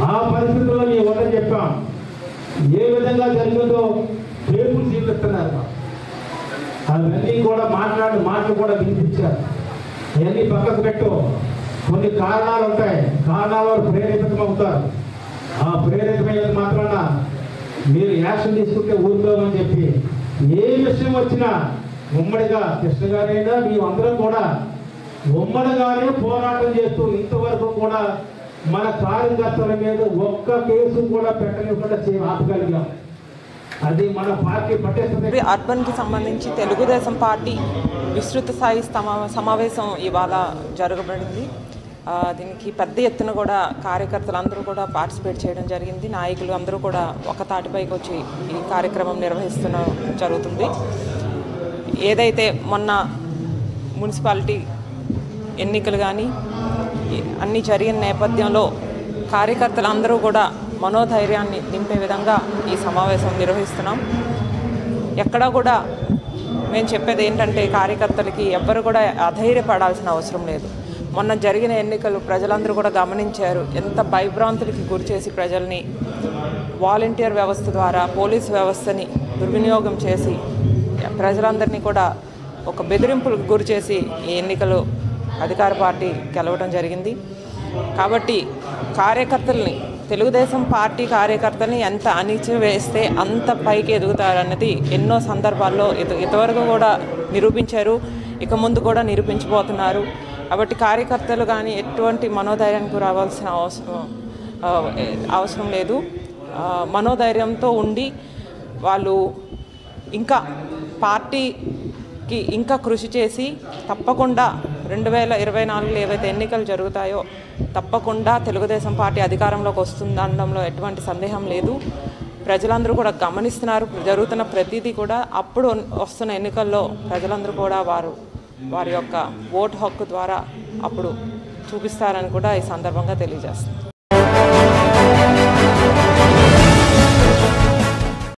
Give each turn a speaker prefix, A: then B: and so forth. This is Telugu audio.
A: ఆ పరిస్థితుల్లో మీ వద్ద చెప్పాం ఏ విధంగా జరిగిందో టేబుల్ సీట్లు ఇస్తున్నారు అవన్నీ కూడా మాట్లాడి మాటలు కూడా వినిపించారు ఇవన్నీ పక్కకు పెట్టు కొన్ని కారణాలు ఉంటాయి కారణాల వల్ల ప్రేరేపితం అవుతారు ఆ ప్రేరేపితమైన మాత్రాన మీరు యాక్షన్ తీసుకుంటే ఊరుకోమని చెప్పి ఏ విషయం వచ్చినా ఉమ్మడిగా కృష్ణ గారైనా మేమందరం కూడా ఉమ్మడిగానే పోరాటం చేస్తూ ఇంతవరకు కూడా మన కార్యకర్తల మీద ఒక్క కేసు కూడా పెట్టలేకుండా చే ఆపగలిగాం అది మన పార్టీ పట్టేస్తుంది
B: అర్బన్కి సంబంధించి తెలుగుదేశం పార్టీ విస్తృత స్థాయి సమా- సమావేశం ఇవాళ జరగబడింది ఆ, దీనికి పెద్ద ఎత్తున కూడా కార్యకర్తలు అందరూ కూడా పార్టిసిపేట్ చేయడం జరిగింది నాయకులు అందరూ కూడా ఒక తాటిపైకి వచ్చి ఈ కార్యక్రమం నిర్వహిస్తున్న జరుగుతుంది ఏదైతే మొన్న మున్సిపాలిటీ ఎన్నికలు కానీ అన్నీ జరిగిన నేపథ్యంలో కార్యకర్తలు అందరూ కూడా మనోధైర్యాన్ని నింపే విధంగా ఈ సమావేశం నిర్వహిస్తున్నాం ఎక్కడా కూడా మేము చెప్పేది ఏంటంటే కార్యకర్తలకి ఎవ్వరు కూడా అధైర్యపడాల్సిన అవసరం లేదు మొన్న జరిగిన ఎన్నికలు ప్రజలందరూ కూడా గమనించారు ఎంత భయభ్రాంతులకి గురి చేసి ప్రజల్ని వాలంటీర్ వ్యవస్థ ద్వారా పోలీస్ వ్యవస్థని దుర్వినియోగం చేసి ప్రజలందరినీ కూడా ఒక బెదిరింపులకు గురి చేసి ఈ ఎన్నికలు అధికార పార్టీ గెలవడం జరిగింది కాబట్టి కార్యకర్తల్ని తెలుగుదేశం పార్టీ కార్యకర్తల్ని ఎంత అణిచివేస్తే అంత పైకి ఎదుగుతారన్నది ఎన్నో సందర్భాల్లో ఇది ఇంతవరకు కూడా నిరూపించారు ఇక ముందు కూడా నిరూపించబోతున్నారు కాబట్టి కార్యకర్తలు కానీ ఎటువంటి మనోధైర్యానికి రావాల్సిన అవసరం ఆ, అవసరం లేదు ఆ, మనోధైర్యంతో ఉండి వాళ్ళు ఇంకా పార్టీకి ఇంకా కృషి చేసి తప్పకుండా రెండు వేల ఇరవై నాలుగులో ఏవైతే ఎన్నికలు జరుగుతాయో తప్పకుండా తెలుగుదేశం పార్టీ అధికారంలోకి వస్తుందనడంలో ఎటువంటి సందేహం లేదు ప్రజలందరూ కూడా గమనిస్తున్నారు జరుగుతున్న ప్రతిదీ కూడా అప్పుడు వస్తున్న ఎన్నికల్లో ప్రజలందరూ కూడా వారు వారి యొక్క ఓటు హక్కు ద్వారా అప్పుడు చూపిస్తారని కూడా ఈ సందర్భంగా తెలియజేస్తుంది